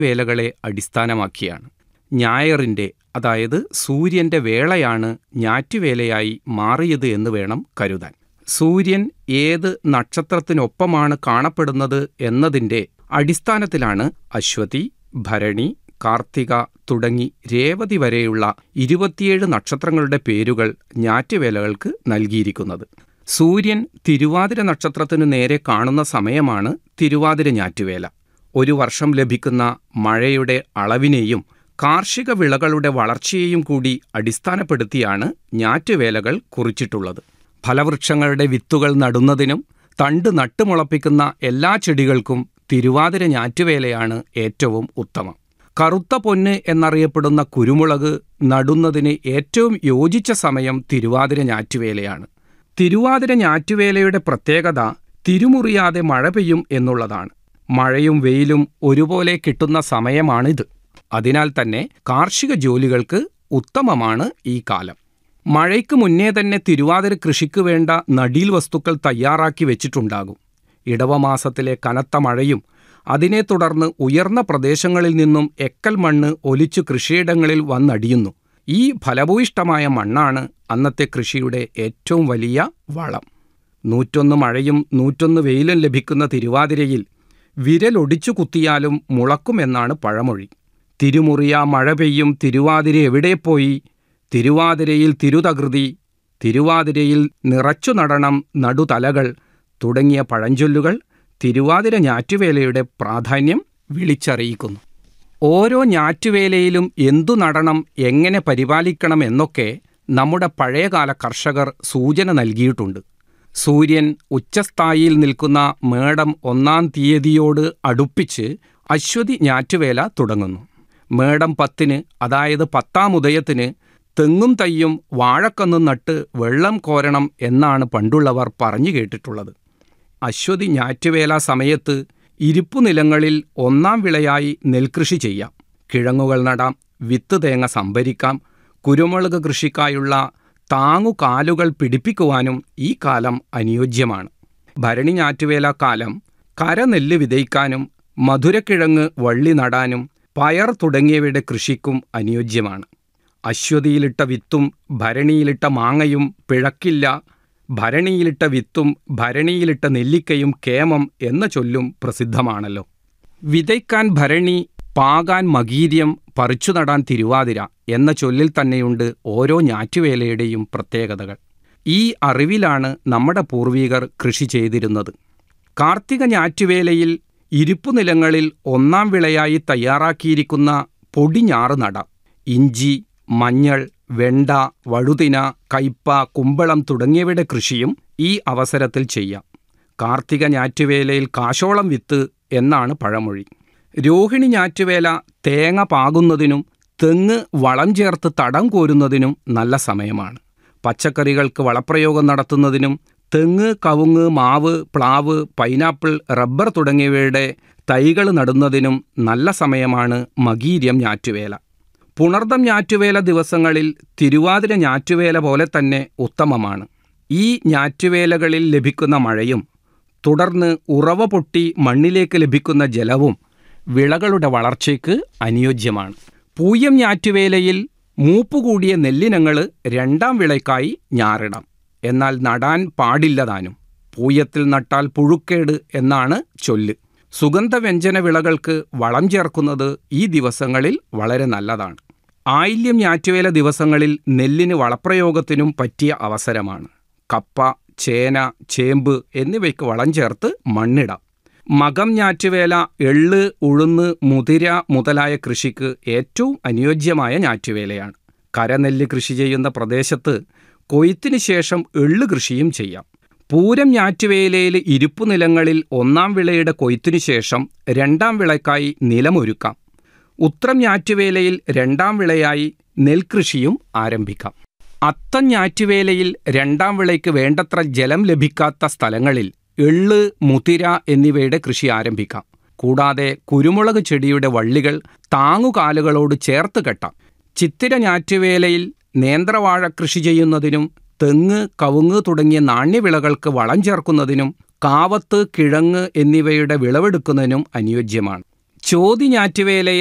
വേലകളെ അടിസ്ഥാനമാക്കിയാണ് ഞായറിൻ്റെ അതായത് സൂര്യൻ്റെ വേളയാണ് ഞാറ്റുവേലയായി മാറിയത് എന്ന് വേണം കരുതാൻ സൂര്യൻ ഏത് നക്ഷത്രത്തിനൊപ്പമാണ് കാണപ്പെടുന്നത് എന്നതിൻ്റെ അടിസ്ഥാനത്തിലാണ് അശ്വതി ഭരണി കാർത്തിക തുടങ്ങി രേവതി വരെയുള്ള ഇരുപത്തിയേഴ് നക്ഷത്രങ്ങളുടെ പേരുകൾ ഞാറ്റുവേലകൾക്ക് നൽകിയിരിക്കുന്നത് സൂര്യൻ തിരുവാതിര നക്ഷത്രത്തിനു നേരെ കാണുന്ന സമയമാണ് തിരുവാതിര ഞാറ്റുവേല ഒരു വർഷം ലഭിക്കുന്ന മഴയുടെ അളവിനെയും കാർഷിക വിളകളുടെ വളർച്ചയെയും കൂടി അടിസ്ഥാനപ്പെടുത്തിയാണ് ഞാറ്റുവേലകൾ കുറിച്ചിട്ടുള്ളത് ഫലവൃക്ഷങ്ങളുടെ വിത്തുകൾ നടുന്നതിനും തണ്ട് നട്ടുമുളപ്പിക്കുന്ന എല്ലാ ചെടികൾക്കും തിരുവാതിര ഞാറ്റുവേലയാണ് ഏറ്റവും ഉത്തമം കറുത്ത പൊന്ന് എന്നറിയപ്പെടുന്ന കുരുമുളക് നടുന്നതിന് ഏറ്റവും യോജിച്ച സമയം തിരുവാതിര ഞാറ്റുവേലയാണ് തിരുവാതിര ഞാറ്റുവേലയുടെ പ്രത്യേകത തിരുമുറിയാതെ മഴ പെയ്യും എന്നുള്ളതാണ് മഴയും വെയിലും ഒരുപോലെ കിട്ടുന്ന സമയമാണിത് അതിനാൽ തന്നെ കാർഷിക ജോലികൾക്ക് ഉത്തമമാണ് ഈ കാലം മഴയ്ക്ക് മുന്നേ തന്നെ തിരുവാതിര കൃഷിക്ക് വേണ്ട നടീൽ വസ്തുക്കൾ തയ്യാറാക്കി വെച്ചിട്ടുണ്ടാകും ഇടവമാസത്തിലെ കനത്ത മഴയും അതിനെ തുടർന്ന് ഉയർന്ന പ്രദേശങ്ങളിൽ നിന്നും എക്കൽ മണ്ണ് ഒലിച്ചു കൃഷിയിടങ്ങളിൽ വന്നടിയുന്നു ഈ ഫലഭൂയിഷ്ടമായ മണ്ണാണ് അന്നത്തെ കൃഷിയുടെ ഏറ്റവും വലിയ വളം നൂറ്റൊന്ന് മഴയും നൂറ്റൊന്ന് വെയിലും ലഭിക്കുന്ന തിരുവാതിരയിൽ വിരലൊടിച്ചു കുത്തിയാലും മുളക്കുമെന്നാണ് പഴമൊഴി തിരുമുറിയ മഴ പെയ്യും തിരുവാതിര എവിടെ പോയി തിരുവാതിരയിൽ തിരുതകൃതി തിരുവാതിരയിൽ നിറച്ചു നടണം നടുതലകൾ തുടങ്ങിയ പഴഞ്ചൊല്ലുകൾ തിരുവാതിര ഞാറ്റുവേലയുടെ പ്രാധാന്യം വിളിച്ചറിയിക്കുന്നു ഓരോ ഞാറ്റുവേലയിലും എന്തു നടണം എങ്ങനെ പരിപാലിക്കണം എന്നൊക്കെ നമ്മുടെ പഴയകാല കർഷകർ സൂചന നൽകിയിട്ടുണ്ട് സൂര്യൻ ഉച്ചസ്ഥായിയിൽ നിൽക്കുന്ന മേടം ഒന്നാം തീയതിയോട് അടുപ്പിച്ച് അശ്വതി ഞാറ്റുവേല തുടങ്ങുന്നു മേടം പത്തിന് അതായത് പത്താം ഉദയത്തിന് തെങ്ങും തയ്യും വാഴക്കന്നും നട്ട് വെള്ളം കോരണം എന്നാണ് പണ്ടുള്ളവർ പറഞ്ഞു കേട്ടിട്ടുള്ളത് അശ്വതി ഞാറ്റുവേല സമയത്ത് ഇരിപ്പു നിലങ്ങളിൽ ഒന്നാം വിളയായി നെൽകൃഷി ചെയ്യാം കിഴങ്ങുകൾ നടാം വിത്ത് തേങ്ങ സംഭരിക്കാം കുരുമുളക് കൃഷിക്കായുള്ള താങ്ങുകാലുകൾ പിടിപ്പിക്കുവാനും ഈ കാലം അനുയോജ്യമാണ് ഭരണി ഞാറ്റുവേല കാലം കരനെല്ല് വിതയ്ക്കാനും മധുരക്കിഴങ്ങ് വള്ളി നടാനും പയർ തുടങ്ങിയവയുടെ കൃഷിക്കും അനുയോജ്യമാണ് അശ്വതിയിലിട്ട വിത്തും ഭരണിയിലിട്ട മാങ്ങയും പിഴക്കില്ല ഭരണിയിലിട്ട വിത്തും ഭരണിയിലിട്ട നെല്ലിക്കയും കേമം എന്ന ചൊല്ലും പ്രസിദ്ധമാണല്ലോ വിതയ്ക്കാൻ ഭരണി പാകാൻ മകീര്യം പറിച്ചു നടാൻ തിരുവാതിര എന്ന ചൊല്ലിൽ തന്നെയുണ്ട് ഓരോ ഞാറ്റുവേലയുടെയും പ്രത്യേകതകൾ ഈ അറിവിലാണ് നമ്മുടെ പൂർവികർ കൃഷി ചെയ്തിരുന്നത് കാർത്തിക ഞാറ്റുവേലയിൽ ഇരിപ്പുനിലങ്ങളിൽ ഒന്നാം വിളയായി തയ്യാറാക്കിയിരിക്കുന്ന പൊടിഞ്ഞാറ് നടാം ഇഞ്ചി മഞ്ഞൾ വെണ്ട വഴുതിന കയ്പ കുമ്പളം തുടങ്ങിയവയുടെ കൃഷിയും ഈ അവസരത്തിൽ ചെയ്യാം കാർത്തിക ഞാറ്റുവേലയിൽ കാശോളം വിത്ത് എന്നാണ് പഴമൊഴി രോഹിണി ഞാറ്റുവേല തേങ്ങ പാകുന്നതിനും തെങ്ങ് വളം ചേർത്ത് തടം കോരുന്നതിനും നല്ല സമയമാണ് പച്ചക്കറികൾക്ക് വളപ്രയോഗം നടത്തുന്നതിനും തെങ്ങ് കവുങ്ങ് മാവ് പ്ലാവ് പൈനാപ്പിൾ റബ്ബർ തുടങ്ങിയവയുടെ തൈകൾ നടുന്നതിനും നല്ല സമയമാണ് മകീര്യം ഞാറ്റുവേല പുണർദം ഞാറ്റുവേല ദിവസങ്ങളിൽ തിരുവാതിര ഞാറ്റുവേല പോലെ തന്നെ ഉത്തമമാണ് ഈ ഞാറ്റുവേലകളിൽ ലഭിക്കുന്ന മഴയും തുടർന്ന് ഉറവ പൊട്ടി മണ്ണിലേക്ക് ലഭിക്കുന്ന ജലവും വിളകളുടെ വളർച്ചയ്ക്ക് അനുയോജ്യമാണ് പൂയം ഞാറ്റുവേലയിൽ മൂപ്പുകൂടിയ നെല്ലിനങ്ങൾ രണ്ടാം വിളയ്ക്കായി ഞാറിടാം എന്നാൽ നടാൻ പാടില്ലതാനും പൂയത്തിൽ നട്ടാൽ പുഴുക്കേട് എന്നാണ് ചൊല്ല് സുഗന്ധവ്യഞ്ജന വിളകൾക്ക് വളം ചേർക്കുന്നത് ഈ ദിവസങ്ങളിൽ വളരെ നല്ലതാണ് ആയില്യം ഞാറ്റുവേല ദിവസങ്ങളിൽ നെല്ലിന് വളപ്രയോഗത്തിനും പറ്റിയ അവസരമാണ് കപ്പ ചേന ചേമ്പ് എന്നിവയ്ക്ക് വളം ചേർത്ത് മണ്ണിടാം മകം ഞാറ്റുവേല എള്ള് ഉഴുന്ന് മുതിര മുതലായ കൃഷിക്ക് ഏറ്റവും അനുയോജ്യമായ ഞാറ്റുവേലയാണ് കരനെല്ല് കൃഷി ചെയ്യുന്ന പ്രദേശത്ത് കൊയ്ത്തിന് ശേഷം എള്ള് കൃഷിയും ചെയ്യാം പൂരം ഞാറ്റുവേലയിൽ ഇരിപ്പു നിലങ്ങളിൽ ഒന്നാം വിളയുടെ കൊയ്ത്തിനു ശേഷം രണ്ടാം വിളയ്ക്കായി നിലമൊരുക്കാം ഉത്രം ഞാറ്റുവേലയിൽ രണ്ടാം വിളയായി നെൽകൃഷിയും ആരംഭിക്കാം അത്തം ഞാറ്റുവേലയിൽ രണ്ടാം വിളയ്ക്ക് വേണ്ടത്ര ജലം ലഭിക്കാത്ത സ്ഥലങ്ങളിൽ എള്ള് മുതിര എന്നിവയുടെ കൃഷി ആരംഭിക്കാം കൂടാതെ കുരുമുളക് ചെടിയുടെ വള്ളികൾ താങ്ങുകാലുകളോട് ചേർത്ത് കെട്ടാം ചിത്തിര ഞാറ്റുവേലയിൽ നേന്ത്രവാഴ കൃഷി ചെയ്യുന്നതിനും തെങ്ങ് കവുങ്ങ് തുടങ്ങിയ നാണ്യവിളകൾക്ക് വളം ചേർക്കുന്നതിനും കാവത്ത് കിഴങ്ങ് എന്നിവയുടെ വിളവെടുക്കുന്നതിനും അനുയോജ്യമാണ് ചോതി ഞാറ്റുവേലയിൽ